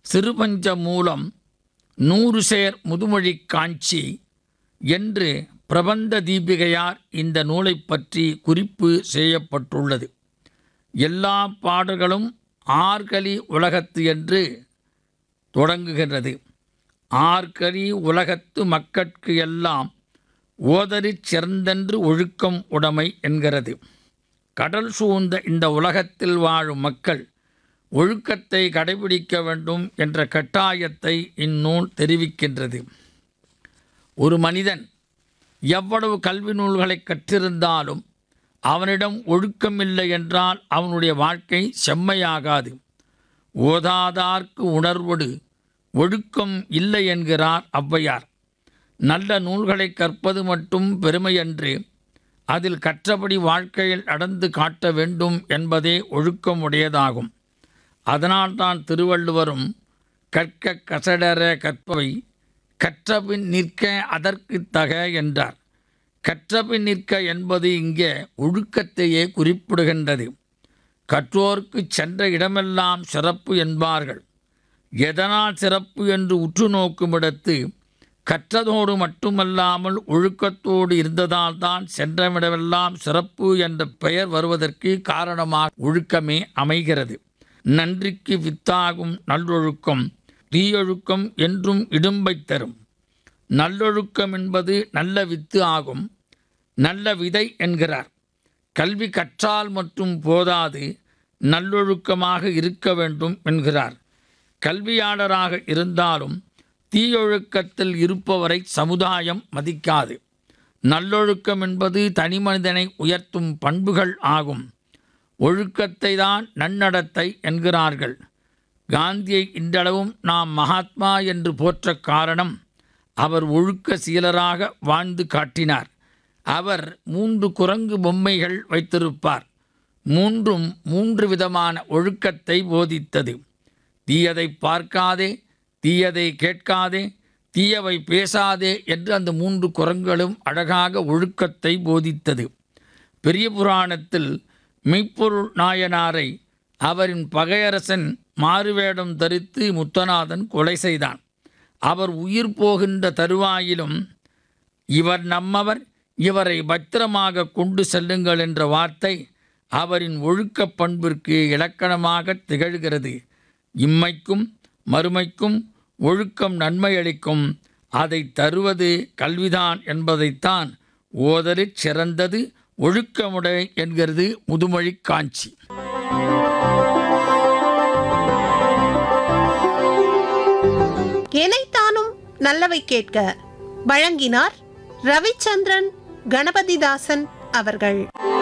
சிறுபஞ்ச மூலம் நூறு சேர் முதுமொழி காஞ்சி என்று பிரபந்த தீபிகையார் இந்த நூலைப் பற்றி குறிப்பு செய்யப்பட்டுள்ளது எல்லா பாடல்களும் ஆர்கலி உலகத்து என்று தொடங்குகின்றது ஆர்கலி உலகத்து மக்கட்கு எல்லாம் ஓதரிற் சிறந்தென்று ஒழுக்கம் உடைமை என்கிறது கடல் சூழ்ந்த இந்த உலகத்தில் வாழும் மக்கள் ஒழுக்கத்தை கடைபிடிக்க வேண்டும் என்ற கட்டாயத்தை இந்நூல் தெரிவிக்கின்றது ஒரு மனிதன் எவ்வளவு கல்வி நூல்களை கற்றிருந்தாலும் அவனிடம் ஒழுக்கமில்லை என்றால் அவனுடைய வாழ்க்கை செம்மையாகாது ஓதாதார்க்கு உணர்வொடு ஒழுக்கம் இல்லை என்கிறார் ஔவையார் நல்ல நூல்களை கற்பது மட்டும் பெருமையன்று அதில் கற்றபடி வாழ்க்கையில் நடந்து காட்ட வேண்டும் என்பதே ஒழுக்கம் உடையதாகும் அதனால்தான் திருவள்ளுவரும் கற்க கசடர கற்பவை கற்றபின் நிற்க அதற்கு தக என்றார் கற்றபின் நிற்க என்பது இங்கே ஒழுக்கத்தையே குறிப்பிடுகின்றது கற்றோர்க்கு சென்ற இடமெல்லாம் சிறப்பு என்பார்கள் எதனால் சிறப்பு என்று உற்று நோக்கும் இடத்து கற்றதோடு மட்டுமல்லாமல் ஒழுக்கத்தோடு இருந்ததால் தான் சென்றவிடமெல்லாம் சிறப்பு என்ற பெயர் வருவதற்கு காரணமாக ஒழுக்கமே அமைகிறது நன்றிக்கு வித்தாகும் நல்லொழுக்கம் தீயொழுக்கம் என்றும் இடும்பை தரும் நல்லொழுக்கம் என்பது நல்ல வித்து ஆகும் நல்ல விதை என்கிறார் கல்வி கற்றால் மட்டும் போதாது நல்லொழுக்கமாக இருக்க வேண்டும் என்கிறார் கல்வியாளராக இருந்தாலும் தீயொழுக்கத்தில் இருப்பவரை சமுதாயம் மதிக்காது நல்லொழுக்கம் என்பது தனிமனிதனை உயர்த்தும் பண்புகள் ஆகும் ஒழுக்கத்தை தான் நன்னடத்தை என்கிறார்கள் காந்தியை இன்றளவும் நாம் மகாத்மா என்று போற்ற காரணம் அவர் ஒழுக்க சீலராக வாழ்ந்து காட்டினார் அவர் மூன்று குரங்கு பொம்மைகள் வைத்திருப்பார் மூன்றும் மூன்று விதமான ஒழுக்கத்தை போதித்தது தீயதை பார்க்காதே தீயதை கேட்காதே தீயவை பேசாதே என்று அந்த மூன்று குரங்களும் அழகாக ஒழுக்கத்தை போதித்தது பெரிய புராணத்தில் மெய்ப்பொருள் நாயனாரை அவரின் பகையரசன் மாறுவேடம் தரித்து முத்தநாதன் கொலை செய்தான் அவர் உயிர் போகின்ற தருவாயிலும் இவர் நம்மவர் இவரை பத்திரமாக கொண்டு செல்லுங்கள் என்ற வார்த்தை அவரின் ஒழுக்கப் பண்பிற்கு இலக்கணமாக திகழ்கிறது இம்மைக்கும் மறுமைக்கும் ஒழுக்கம் நன்மை அளிக்கும் அதை தருவது கல்விதான் என்பதைத்தான் ஓதலிற் சிறந்தது ஒழுக்கமுடை என்கிறது முதுமொழி காஞ்சி எனைத்தானும் நல்லவை கேட்க வழங்கினார் ரவிச்சந்திரன் கணபதிதாசன் அவர்கள்